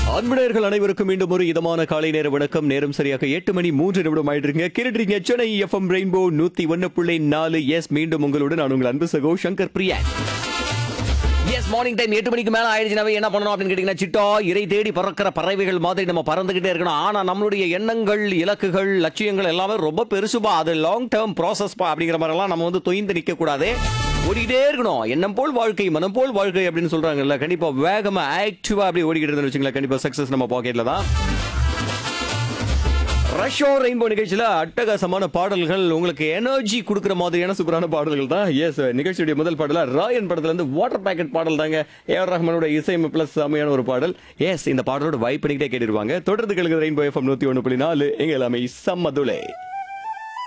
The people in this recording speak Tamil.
அன்புடையர்கள் அனைவருக்கும் மீண்டும் ஒரு இதமான காலை நேர வணக்கம் நேரம் சரியாக எட்டு மணி மூன்று நிமிடம் ஆயிட்டு கேட்டுறீங்க சென்னை எஃப்எம் ரெயின்போ நூத்தி ஒன்னு புள்ளி நாலு எஸ் மீண்டும் உங்களுடன் நான் உங்கள் அன்பு சகோ Shankar Priya S morning time எட்டு மணிக்கு மேல ஆயிடுச்சுனாவே என்ன பண்ணணும் அப்படின்னு கேட்டீங்கன்னா சிட்டா இறை தேடி பறக்கிற பறவைகள் மாதிரி நம்ம பறந்துகிட்டே இருக்கணும் ஆனா நம்மளுடைய எண்ணங்கள் இலக்குகள் லட்சியங்கள் எல்லாமே ரொம்ப பெருசுபா அது லாங் டேர்ம் ப்ராசஸ் பா அப்படிங்கிற மாதிரி எல்லாம் நம்ம வந்து தொய்ந்து நிக்க கூடாது ஓடிக்கிட்டே இருக்கணும் எண்ணம் போல் வாழ்க்கை மனம் போல் வாழ்க்கை அப்படின்னு சொல்றாங்கல்ல கண்டிப்பா வேகமா ஆக்டிவா அப்படி ஓடிக்கிட்டு இருந்தோம்னு வச்சுங்களேன் கண்டிப்பா சக்சஸ் நம்ம பாக்கெட்ல தான் ரஷ்யோ ரெயின்போ நிகழ்ச்சியில அட்டகாசமான பாடல்கள் உங்களுக்கு எனர்ஜி கொடுக்குற மாதிரியான சூப்பரான பாடல்கள் தான் எஸ் நிகழ்ச்சியுடைய முதல் பாடலா ராயன் படத்துல இருந்து வாட்டர் பேக்கெட் பாடல் தாங்க ஏஆர் ரஹ்மானோட இசையமைப்பு பிளஸ் செமையான ஒரு பாடல் எஸ் இந்த பாடலோட வைப் பண்ணிக்கிட்டே கேட்டிருவாங்க தொடர்ந்து கேளுங்க ரெயின்போ எஃப்எம் நூத்தி ஒன்று புள்ளி நாலு எங்க எல்லாமே சம்மதுலே